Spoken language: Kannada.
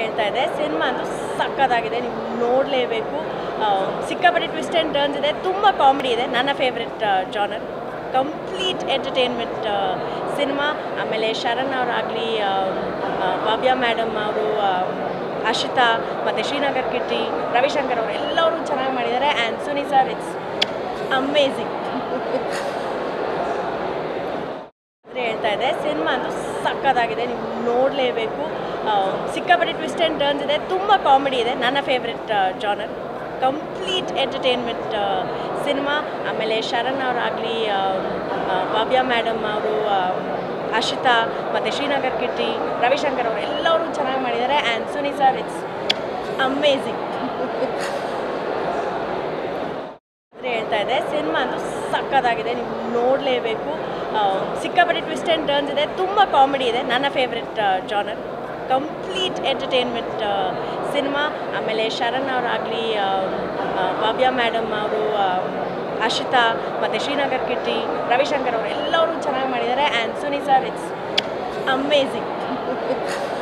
ಹೇಳ್ತಾ ಇದೆ ಸಿನಿಮಾ ಅಂತೂ ಸಕ್ಕತ್ತಾಗಿದೆ ನೀವು ನೋಡಲೇಬೇಕು ಸಿಕ್ಕಾಪಟ್ಟೆ ಟ್ವಿಸ್ಟ್ ಆ್ಯಂಡ್ ಟರ್ನ್ಸ್ ಇದೆ ತುಂಬ ಕಾಮಿಡಿ ಇದೆ ನನ್ನ favourite genre complete entertainment cinema ಆಮೇಲೆ ಶರಣ್ ಅವರಾಗಲಿ ಭವ್ಯ ಮೇಡಮ್ ಅವರು ಅಶಿತಾ ಮತ್ತು ಶ್ರೀನಗರ್ ಕಿಟ್ಟಿ ರವಿಶಂಕರ್ ಅವರು ಎಲ್ಲರೂ ಚೆನ್ನಾಗಿ ಮಾಡಿದ್ದಾರೆ and Suni sir it's amazing ಹೇಳ್ತಾ ಇದೆ ಸಿನಿಮಾ ಅಂತೂ ಸಕ್ಕತ್ತಾಗಿದೆ ನೀವು ನೋಡಲೇಬೇಕು ಸಿಕ್ಕಾಪಟ್ಟೆ ಟ್ವಿಸ್ಟ್ ಆ್ಯಂಡ್ ಟರ್ನ್ಸ್ ಇದೆ ತುಂಬ ಕಾಮಿಡಿ ಇದೆ ನನ್ನ favourite genre complete entertainment cinema ಆಮೇಲೆ ಶರಣ್ ಅವರಾಗಲಿ ಭವ್ಯ ಮೇಡಮ್ ಅವರು ಅಶಿತಾ ಮತ್ತು ಶ್ರೀನಗರ್ ಕಿಟ್ಟಿ ರವಿಶಂಕರ್ ಅವರು ಎಲ್ಲರೂ ಚೆನ್ನಾಗಿ ಮಾಡಿದ್ದಾರೆ and Suni sir it's amazing ಹೇಳ್ತಾ ಇದೆ ಸಿನಿಮಾ ಅಂತೂ ಸಕ್ಕತ್ತಾಗಿದೆ ನೀವು ನೋಡಲೇಬೇಕು ಸಿಕ್ಕಾಪಟ್ಟೆ ಟ್ವಿಸ್ಟ್ ಆ್ಯಂಡ್ ಟರ್ನ್ಸ್ ಇದೆ ತುಂಬ ಕಾಮಿಡಿ ಇದೆ ನನ್ನ favourite genre complete entertainment cinema ಆಮೇಲೆ ಶರಣ್ ಅವರಾಗಲಿ ಭವ್ಯ ಮೇಡಮ್ ಅವರು ಅಶಿತಾ ಮತ್ತು ಶ್ರೀನಗರ್ ಕಿಟ್ಟಿ ರವಿಶಂಕರ್ ಅವರು ಎಲ್ಲರೂ ಚೆನ್ನಾಗಿ ಮಾಡಿದ್ದಾರೆ and Suni sir it's amazing